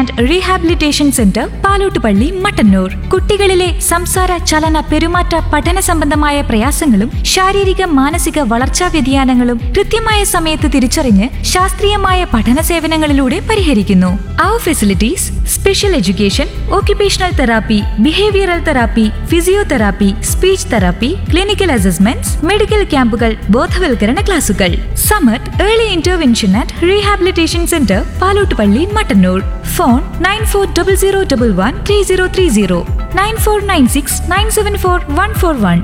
and rehabilitation centre Palottupalli Mattannur കുട്ടികളിലെ സംസാര ചലന പെരുമാറ്റ പഠന സംബന്ധമായ പ്രയാസങ്ങളും ശാരീരിക മാനസിക വളർച്ചാ വ്യതിയാനങ്ങളും കൃത്യമായ സമയത്ത് തിരിച്ചറിഞ്ഞ് ശാസ്ത്രീയമായ പഠന സേവനങ്ങളിലൂടെ പരിഹരിക്കുന്നു അവർ facilities special education occupational therapy, behavioral therapy, physiotherapy, speech therapy, clinical assessments, medical ക്യാമ്പുകൾ ബോധവൽക്കരണ ക്ലാസുകൾ Samath early intervention and rehabilitation centre Palottupalli Mattannur phone nine four double zero double one three zero three zero nine four nine six nine seven four one four one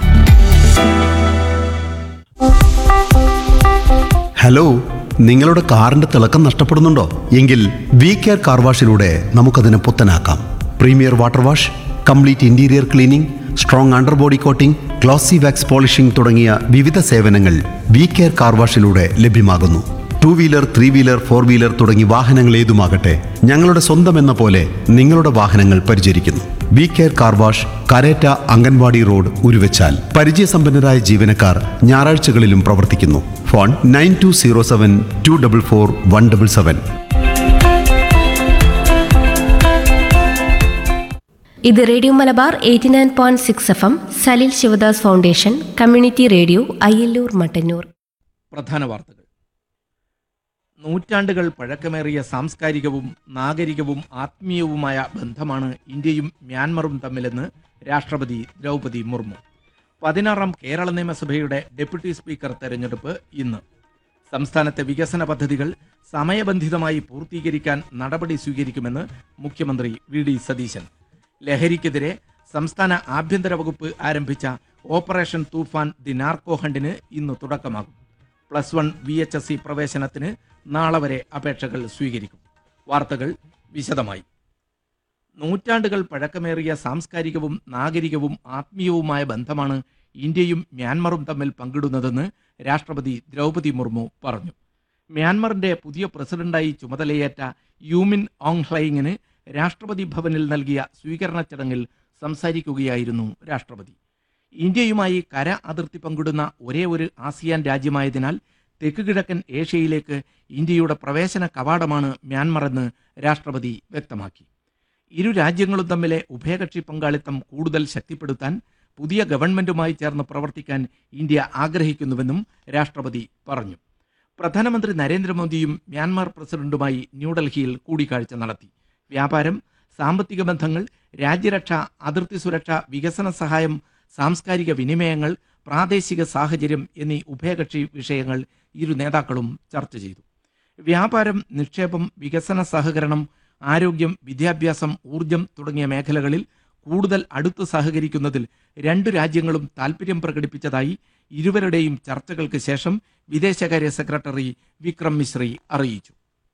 hello നിങ്ങളുടെ കാറിന്റെ തിളക്കം നഷ്ടപ്പെടുന്നുണ്ടോ എങ്കിൽ V care car വാഷിലൂടെ നമുക്കതിനെ പുത്തനാക്കാം premier water wash complete interior cleaning strong underbody coating glossy wax polishing തുടങ്ങിയ വിവിധ സേവനങ്ങൾ വി കെയർ കാർ വാഷിലൂടെ ലഭ്യമാകുന്നു two wheeler three wheeler four wheeler തുടങ്ങി വാഹനങ്ങൾ ഏതുമാകട്ടെ ഞങ്ങളുടെ സ്വന്തം എന്ന പോലെ നിങ്ങളുടെ വാഹനങ്ങൾ പരിചരിക്കുന്നു V care car wash Karetta anganwadi road Uruvachal പരിചയസമ്പന്നരായ ജീവനക്കാർ ഞായറാഴ്ചകളിലും പ്രവർത്തിക്കുന്നു phone nine two zero seven two double four one double seven ഇത് radio Malabar eighty nine point six F M Salil Sivadas foundation community radio Ayyalloor Mattannur പ്രധാന വാർത്തകൾ നൂറ്റാണ്ടുകൾ പഴക്കമേറിയ സാംസ്കാരികവും നാഗരികവും ആത്മീയവുമായ ബന്ധമാണ് ഇന്ത്യയും മ്യാൻമറും തമ്മിലെന്ന് രാഷ്ട്രപതി ദ്രൗപതി മുർമു പതിനാറാം കേരള നിയമസഭയുടെ ഡെപ്യൂട്ടി സ്പീക്കർ തെരഞ്ഞെടുപ്പ് ഇന്ന് സംസ്ഥാനത്തെ വികസന പദ്ധതികൾ സമയബന്ധിതമായി പൂർത്തീകരിക്കാൻ നടപടി സ്വീകരിക്കുമെന്ന് മുഖ്യമന്ത്രി വി ഡി സതീശൻ ലഹരിക്കെതിരെ സംസ്ഥാന ആഭ്യന്തര വകുപ്പ് ആരംഭിച്ച ഓപ്പറേഷൻ തൂഫാൻ ദി നാർക്കോ ഹണ്ടിന് ഇന്ന് തുടക്കമാകും plus one V H S C പ്രവേശനത്തിന് നാളെ വരെ അപേക്ഷകൾ സ്വീകരിക്കും വാർത്തകൾ വിശദമായി നൂറ്റാണ്ടുകൾ പഴക്കമേറിയ സാംസ്കാരികവും നാഗരികവും ആത്മീയവുമായ ബന്ധമാണ് ഇന്ത്യയും മ്യാൻമറും തമ്മിൽ പങ്കിടുന്നതെന്ന് രാഷ്ട്രപതി ദ്രൗപതി മുർമു പറഞ്ഞു മ്യാൻമറിന്റെ പുതിയ പ്രസിഡന്റായി ചുമതലയേറ്റ യൂമിൻ ഓങ് ഹ്ലൈങ്ങിന് രാഷ്ട്രപതി ഭവനിൽ നൽകിയ സ്വീകരണ ചടങ്ങിൽ സംസാരിക്കുകയായിരുന്നു രാഷ്ട്രപതി ഇന്ത്യയുമായി കര അതിർത്തി പങ്കിടുന്ന ഒരേ ഒരു ആസിയാൻ രാജ്യമായതിനാൽ തെക്ക് കിഴക്കൻ ഏഷ്യയിലേക്ക് ഇന്ത്യയുടെ പ്രവേശന കവാടമാണ് മ്യാൻമറെന്ന് രാഷ്ട്രപതി വ്യക്തമാക്കി ഇരു രാജ്യങ്ങളും തമ്മിലെ ഉഭയകക്ഷി പങ്കാളിത്തം കൂടുതൽ ശക്തിപ്പെടുത്താൻ പുതിയ ഗവൺമെന്റുമായി ചേർന്ന് പ്രവർത്തിക്കാൻ ഇന്ത്യ ആഗ്രഹിക്കുന്നുവെന്നും രാഷ്ട്രപതി പറഞ്ഞു പ്രധാനമന്ത്രി നരേന്ദ്രമോദിയും മ്യാൻമാർ പ്രസിഡന്റുമായി ന്യൂഡൽഹിയിൽ കൂടിക്കാഴ്ച നടത്തി വ്യാപാരം സാമ്പത്തിക ബന്ധങ്ങൾ രാജ്യരക്ഷ അതിർത്തി സുരക്ഷ വികസന സഹായം സാംസ്കാരിക വിനിമയങ്ങൾ പ്രാദേശിക സാഹചര്യം എന്നീ ഉഭയകക്ഷി വിഷയങ്ങൾ ഇരു നേതാക്കളും ചർച്ച ചെയ്തു വ്യാപാരം നിക്ഷേപം വികസന സഹകരണം ആരോഗ്യം വിദ്യാഭ്യാസം ഊർജം തുടങ്ങിയ മേഖലകളിൽ കൂടുതൽ അടുത്ത് സഹകരിക്കുന്നതിൽ രണ്ടു രാജ്യങ്ങളും താൽപ്പര്യം പ്രകടിപ്പിച്ചതായി ഇരുവരുടെയും ചർച്ചകൾക്ക് ശേഷം വിദേശകാര്യ സെക്രട്ടറി വിക്രം മിശ്രി അറിയിച്ചു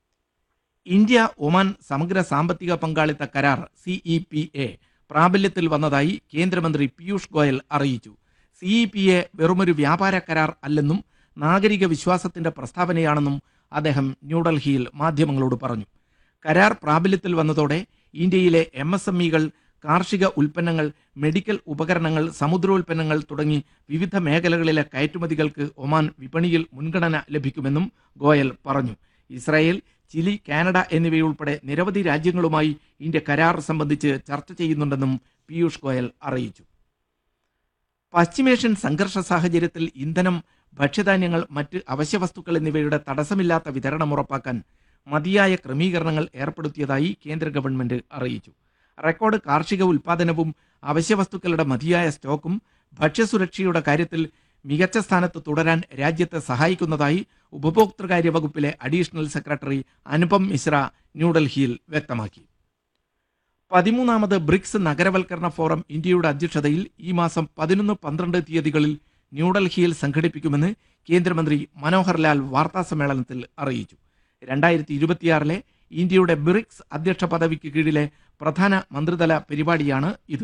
ഇന്ത്യ ഒമാൻ സമഗ്ര സാമ്പത്തിക പങ്കാളിത്ത കരാർ സിഇ പി എ പ്രാബല്യത്തിൽ വന്നതായി കേന്ദ്രമന്ത്രി പീയൂഷ് ഗോയൽ അറിയിച്ചു സിഇ പി എ വെറുമൊരു വ്യാപാര കരാർ അല്ലെന്നും നാഗരിക വിശ്വാസത്തിന്റെ പ്രസ്താവനയാണെന്നും അദ്ദേഹം ന്യൂഡൽഹിയിൽ മാധ്യമങ്ങളോട് പറഞ്ഞു കരാർ പ്രാബല്യത്തിൽ വന്നതോടെ ഇന്ത്യയിലെ എം എസ് എം ഇകൾ കാർഷിക ഉൽപ്പന്നങ്ങൾ മെഡിക്കൽ ഉപകരണങ്ങൾ സമുദ്രോൽപ്പന്നങ്ങൾ തുടങ്ങി വിവിധ മേഖലകളിലെ കയറ്റുമതികൾക്ക് ഒമാൻ വിപണിയിൽ മുൻഗണന ലഭിക്കുമെന്നും ഗോയൽ പറഞ്ഞു ഇസ്രായേൽ ചിലി കാനഡ എന്നിവയുൾപ്പെടെ നിരവധി രാജ്യങ്ങളുമായി ഇന്ത്യ കരാർ സംബന്ധിച്ച് ചർച്ച ചെയ്യുന്നുണ്ടെന്നും പീയൂഷ് ഗോയൽ അറിയിച്ചു പശ്ചിമേഷ്യൻ സംഘർഷ സാഹചര്യത്തിൽ ഇന്ധനം ഭക്ഷ്യധാന്യങ്ങൾ മറ്റ് അവശ്യവസ്തുക്കൾ എന്നിവയുടെ തടസ്സമില്ലാത്ത വിതരണം ഉറപ്പാക്കാൻ മതിയായ ക്രമീകരണങ്ങൾ ഏർപ്പെടുത്തിയതായി കേന്ദ്ര ഗവൺമെന്റ് അറിയിച്ചു റെക്കോർഡ് കാർഷിക ഉൽപാദനവും അവശ്യവസ്തുക്കളുടെ മതിയായ സ്റ്റോക്കും ഭക്ഷ്യസുരക്ഷയുടെ കാര്യത്തിൽ മികച്ച സ്ഥാനത്ത് തുടരാൻ രാജ്യത്തെ സഹായിക്കുന്നതായി ഉപഭോക്തൃകാര്യ വകുപ്പിലെ അഡീഷണൽ സെക്രട്ടറി അനുപം മിശ്ര ന്യൂഡൽഹിയിൽ വ്യക്തമാക്കി പതിമൂന്നാമത് ബ്രിക്സ് നഗരവൽക്കരണ ഫോറം ഇന്ത്യയുടെ അധ്യക്ഷതയിൽ ഈ മാസം പതിനൊന്ന് പന്ത്രണ്ട് തീയതികളിൽ ന്യൂഡൽഹിയിൽ സംഘടിപ്പിക്കുമെന്ന് കേന്ദ്രമന്ത്രി മനോഹർ ലാൽ വാർത്താ സമ്മേളനത്തിൽ അറിയിച്ചു രണ്ടായിരത്തി ഇരുപത്തിയാറിലെ ഇന്ത്യയുടെ ബ്രിക്സ് അധ്യക്ഷ പദവിക്ക് കീഴിലെ പ്രധാന മന്ത്രിതല പരിപാടിയാണ് ഇത്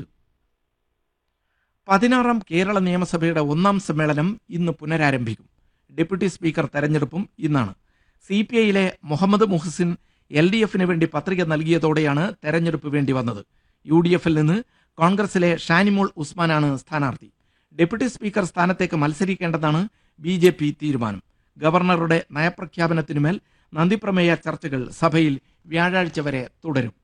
പതിനാറാം കേരള നിയമസഭയുടെ ഒന്നാം സമ്മേളനം ഇന്ന് പുനരാരംഭിക്കും ഡെപ്യൂട്ടി സ്പീക്കർ തെരഞ്ഞെടുപ്പും ഇന്നാണ് സി പി ഐയിലെ മുഹമ്മദ് മുഹസിൻ എൽ ഡി എഫിന് വേണ്ടി പത്രിക നൽകിയതോടെയാണ് തെരഞ്ഞെടുപ്പ് വേണ്ടി വന്നത് യു ഡി എഫിൽ നിന്ന് കോൺഗ്രസിലെ ഷാനിമോൾ ഉസ്മാനാണ് സ്ഥാനാർത്ഥി ഡെപ്യൂട്ടി സ്പീക്കർ സ്ഥാനത്തേക്ക് മത്സരിക്കേണ്ടതാണ് ബി ജെ പി തീരുമാനം ഗവർണറുടെ നയപ്രഖ്യാപനത്തിനുമേൽ നന്ദിപ്രമേയ ചർച്ചകൾ സഭയിൽ വ്യാഴാഴ്ച വരെ തുടരും